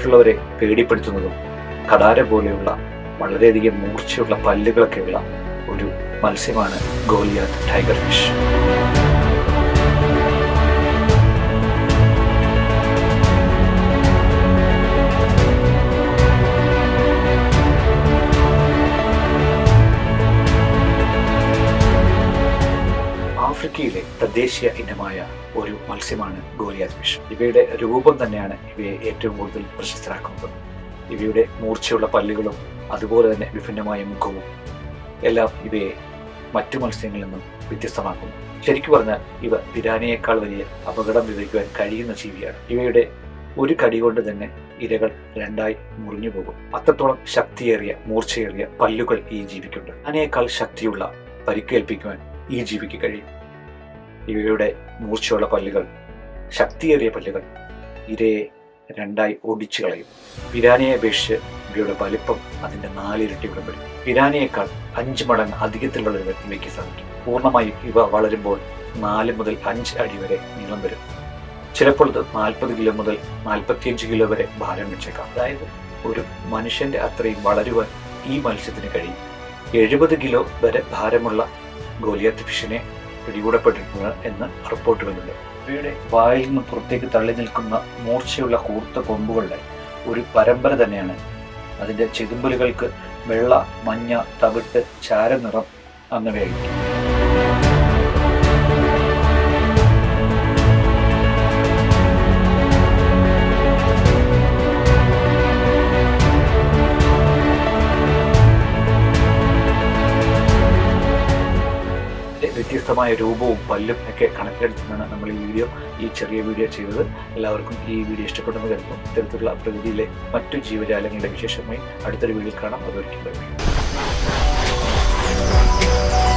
മറ്റുള്ളവരെ പേടിപ്പെടുത്തുന്നതും കടാര പോലെയുള്ള വളരെയധികം മൂർച്ചയുള്ള പല്ലുകളൊക്കെയുള്ള ഒരു മത്സ്യമാണ് ഗോലിയാത്ത് ടൈഗർ ഫിഷ് ആഫ്രിക്കയിലെ തദ്ദേശീയ ഇനമായ ഒരു മത്സ്യമാണ് ഗോലിയാത്ത് ഫിഷ് ഇവയുടെ രൂപം തന്നെയാണ് ഇവയെ ഏറ്റവും കൂടുതൽ പ്രശസ്തരാക്കുന്നത് ഇവയുടെ മൂർച്ചയുള്ള പല്ലുകളും അതുപോലെ തന്നെ വിഭിന്നമായ മുഖവും എല്ലാം ഇവയെ മറ്റു മത്സ്യങ്ങളിൽ നിന്നും വ്യത്യസ്തമാക്കുന്നു ശരിക്കു പറഞ്ഞാൽ ഇവ പിരാനയേക്കാൾ വലിയ അപകടം വിതയ്ക്കുവാൻ കഴിയുന്ന ജീവിയാണ് ഇവയുടെ ഒരു കടി കൊണ്ട് തന്നെ ഇരകൾ രണ്ടായി മുറിഞ്ഞു പോകും അത്രത്തോളം ശക്തിയേറിയ മൂർച്ചയേറിയ പല്ലുകൾ ഈ ജീവിക്കുണ്ട് അതിനേക്കാൾ ശക്തിയുള്ള പരിക്കേൽപ്പിക്കുവാൻ ഈ ജീവിക്ക് കഴിയും ഇവയുടെ മൂർച്ചയുള്ള പല്ലുകൾ ശക്തിയേറിയ പല്ലുകൾ ഇരയെ രണ്ടായി ഒടിച്ചു കളയും പിരാനയെ അപേക്ഷിച്ച് ഇവയുടെ വലിപ്പം അതിന്റെ നാലിരട്ടിയോടെ വരും പിരാനയേക്കാൾ അഞ്ച് മടങ്ങ് അധികത്തിലുള്ള ഇവയ്ക്ക് സാധിക്കും പൂർണ്ണമായും ഇവ വളരുമ്പോൾ നാല് മുതൽ അഞ്ച് അടി വരെ നീളം വരും ചിലപ്പോൾ ഇത് നാൽപ്പത് കിലോ മുതൽ നാൽപ്പത്തിയഞ്ച് കിലോ വരെ ഭാരം വെച്ചേക്കാം അതായത് ഒരു മനുഷ്യന്റെ അത്രയും വളരുവാൻ ഈ മത്സ്യത്തിന് കഴിയും എഴുപത് കിലോ വരെ ഭാരമുള്ള ഗോലിയാത്ത് ഫിഷിനെ പിടികൂടപ്പെട്ടിട്ടുണ്ട് എന്ന് റിപ്പോർട്ടുകളുണ്ട് ഇവയുടെ വായിൽ നിന്ന് പുറത്തേക്ക് തള്ളി നിൽക്കുന്ന മൂർച്ചയുള്ള കൂർത്ത കൊമ്പുകളുടെ ഒരു പരമ്പര തന്നെയാണ് അതിന്റെ ചെതുമ്പലുകൾക്ക് വെള്ള മഞ്ഞ തവിട്ട് ചാരനിറം എന്നിവയായിരിക്കും വ്യത്യസ്തമായ രൂപവും പല്ലും ഒക്കെ കണക്കിലെടുത്താണ് നമ്മൾ ഈ വീഡിയോ ഈ ചെറിയ വീഡിയോ ചെയ്തത് എല്ലാവർക്കും ഈ വീഡിയോ ഇഷ്ടപ്പെടുന്നു കരുതുന്നു ഇത്തരത്തിലുള്ള പ്രകൃതിയിലെ മറ്റു ജീവജാലങ്ങളുടെ വിശേഷമായി അടുത്തൊരു വീഡിയോയിൽ കാണാം അതൊരിക്കലും